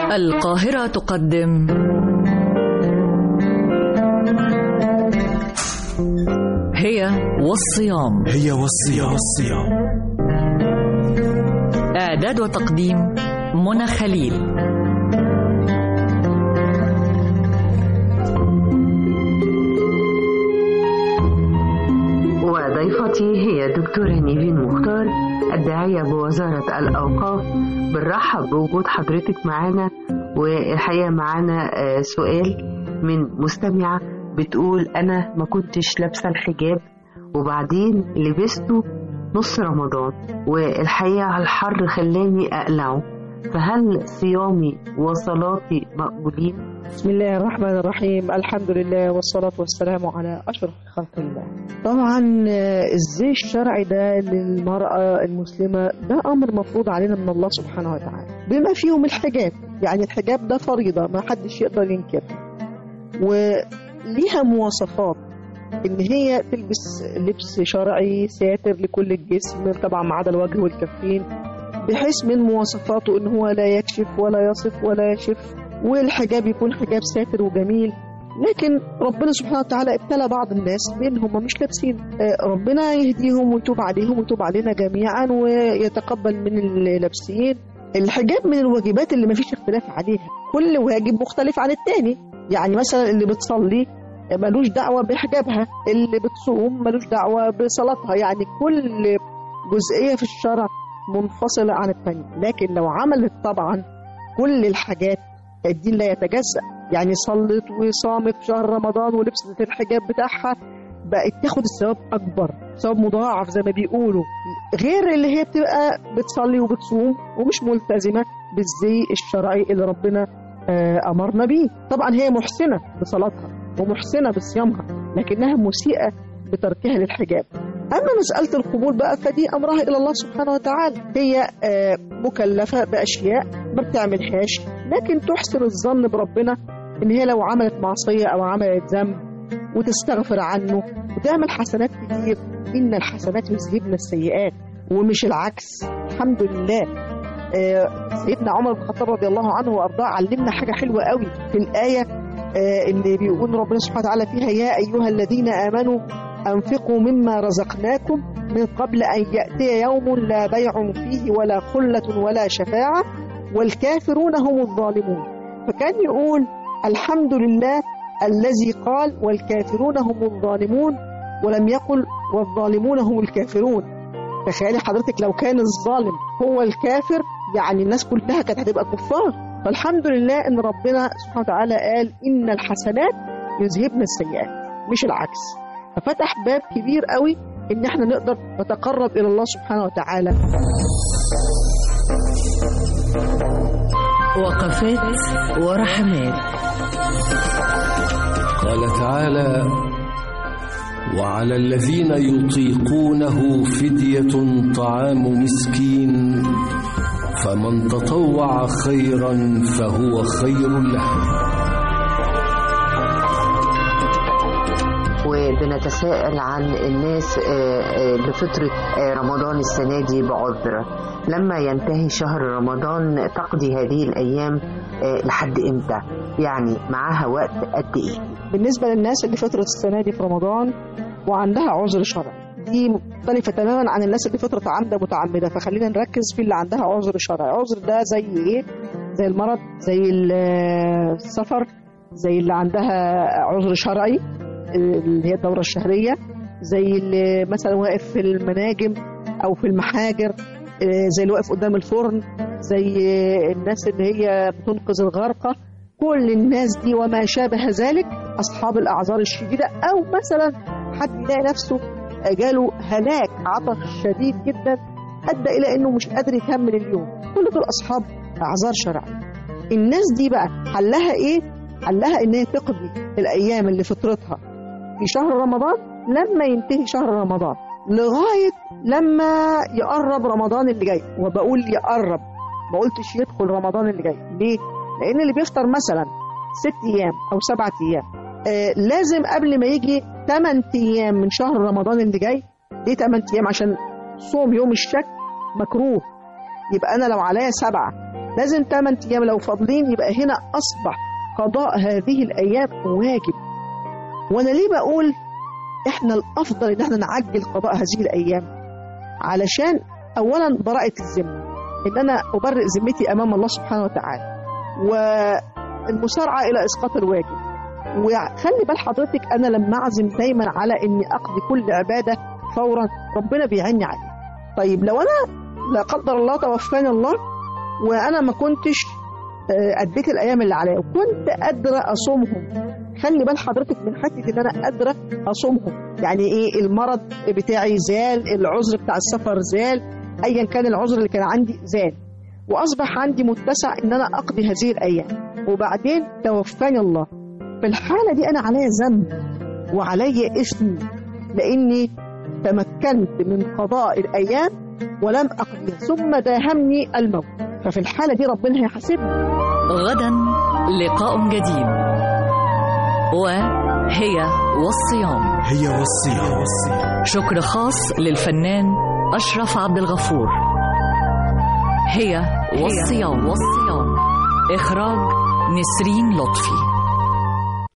القاهرة تقدم هي والصيام هي والصيام والصيام إعداد وتقديم منى خليل وضيفتي هي دكتورة نيفين مختار الداعية بوزارة الأوقاف بنرحب بوجود حضرتك معانا والحقيقة معانا آه، سؤال من مستمعة بتقول أنا ما كنتش لابسة الحجاب وبعدين لبسته نص رمضان والحقيقة الحر خلاني أقلعه فهل صيامي وصلاتي مقبولين؟ بسم الله الرحمن الرحيم الحمد لله والصلاة والسلام على أشرف خلق الله طبعا آه، الزي الشرعي ده للمرأة المسلمة ده أمر مفروض علينا من الله سبحانه وتعالى بما فيهم الحجاب يعني الحجاب ده فريضة ما حدش يقدر ينكرها وليها مواصفات ان هي تلبس لبس شرعي ساتر لكل الجسم طبعا ما عدا الوجه والكفين بحيث من مواصفاته ان هو لا يكشف ولا يصف ولا يشف والحجاب يكون حجاب ساتر وجميل لكن ربنا سبحانه وتعالى ابتلى بعض الناس بان هم مش لابسين آه، ربنا يهديهم ويتوب عليهم ويتوب علينا جميعا ويتقبل من اللي لابسين الحجاب من الواجبات اللي مفيش اختلاف عليها كل واجب مختلف عن التاني يعني مثلا اللي بتصلي ملوش دعوة بحجابها اللي بتصوم ملوش دعوة بصلاتها يعني كل جزئية في الشرع منفصلة عن التانية لكن لو عملت طبعا كل الحاجات الدين لا يتجزأ يعني صلت وصامت في شهر رمضان ولبست الحجاب بتاعها بقت تاخد الثواب أكبر ثواب مضاعف زي ما بيقولوا غير اللي هي بتبقى بتصلي وبتصوم ومش ملتزمة بالزي الشرعي اللي ربنا آه، أمرنا بيه طبعا هي محسنة بصلاتها ومحسنة بصيامها لكنها مسيئة بتركها للحجاب أما مسألة القبول بقى فدي أمرها إلى الله سبحانه وتعالى هي آه، مكلفة بأشياء ما بتعملهاش لكن تحسن الظن بربنا إن هي لو عملت معصية أو عملت ذنب وتستغفر عنه وتعمل حسنات كتير إن الحسنات يذهبن السيئات ومش العكس الحمد لله آه، سيدنا عمر بن الخطاب رضي الله عنه وارضاه علمنا حاجه حلوه قوي في الايه آه، اللي بيقول ربنا سبحانه وتعالى فيها يا ايها الذين امنوا انفقوا مما رزقناكم من قبل ان ياتي يوم لا بيع فيه ولا خله ولا شفاعه والكافرون هم الظالمون فكان يقول الحمد لله الذي قال والكافرون هم الظالمون ولم يقل والظالمون هم الكافرون تخيلي حضرتك لو كان الظالم هو الكافر يعني الناس كلها كانت هتبقى كفار فالحمد لله ان ربنا سبحانه وتعالى قال ان الحسنات يذهبن السيئات مش العكس ففتح باب كبير قوي ان احنا نقدر نتقرب الى الله سبحانه وتعالى وقفات ورحمات قال تعالى وعلى الذين يطيقونه فدية طعام مسكين فمن تطوع خيرا فهو خير له وبنتساءل عن الناس آه، آه، لفترة آه، رمضان السنة دي بعذر لما ينتهي شهر رمضان تقضي هذه الأيام آه، لحد إمتى؟ يعني معاها وقت قد إيه؟ بالنسبه للناس اللي فتره السنه دي في رمضان وعندها عذر شرعي دي مختلفة تماما عن الناس اللي فترة عامدة متعمدة فخلينا نركز في اللي عندها عذر شرعي عذر ده زي ايه زي المرض زي ال- السفر زي اللي عندها عذر شرعي اللي هي الدورة الشهرية زي اللي مثلا واقف في المناجم أو في المحاجر آه، زي اللي واقف قدام الفرن زي الناس اللي هي بتنقذ الغارقة كل الناس دي وما شابه ذلك أصحاب الأعذار الشديدة أو مثلا حد يلاقي نفسه جاله هلاك عطش شديد جدا ادى الى انه مش قادر يكمل اليوم كل دول اصحاب اعذار شرعيه الناس دي بقى حلها ايه حلها ان هي تقضي الايام اللي فطرتها في شهر رمضان لما ينتهي شهر رمضان لغايه لما يقرب رمضان اللي جاي وبقول يقرب ما قلتش يدخل رمضان اللي جاي ليه لان اللي بيفطر مثلا ست ايام او سبعة ايام آه لازم قبل ما يجي 8 ايام من شهر رمضان اللي جاي ليه 8 ايام عشان صوم يوم الشك مكروه يبقى انا لو عليا سبعه لازم 8 ايام لو فاضلين يبقى هنا اصبح قضاء هذه الايام واجب وانا ليه بقول احنا الافضل ان احنا نعجل قضاء هذه الايام علشان اولا براءه الذمه ان انا ابرئ ذمتي امام الله سبحانه وتعالى والمسارعه الى اسقاط الواجب وخلي بال حضرتك انا لما اعزم دايما على اني اقضي كل عباده فورا ربنا بيعني عليه طيب لو انا لا قدر الله توفاني الله وانا ما كنتش آه، اديت الايام اللي عليا وكنت قادره اصومهم خلي بال حضرتك من حته ان انا قادره اصومهم يعني ايه المرض بتاعي زال العذر بتاع السفر زال ايا كان العذر اللي كان عندي زال واصبح عندي متسع ان انا اقضي هذه الايام وبعدين توفاني الله في الحاله دي انا عليا ذنب وعلي اسم لاني تمكنت من قضاء الايام ولم اقضيها ثم داهمني الموت ففي الحاله دي ربنا هيحاسبني غدا لقاء جديد وهي والصيام هي والصيام شكر خاص للفنان أشرف عبد الغفور هي والصيام والصيام إخراج نسرين لطفي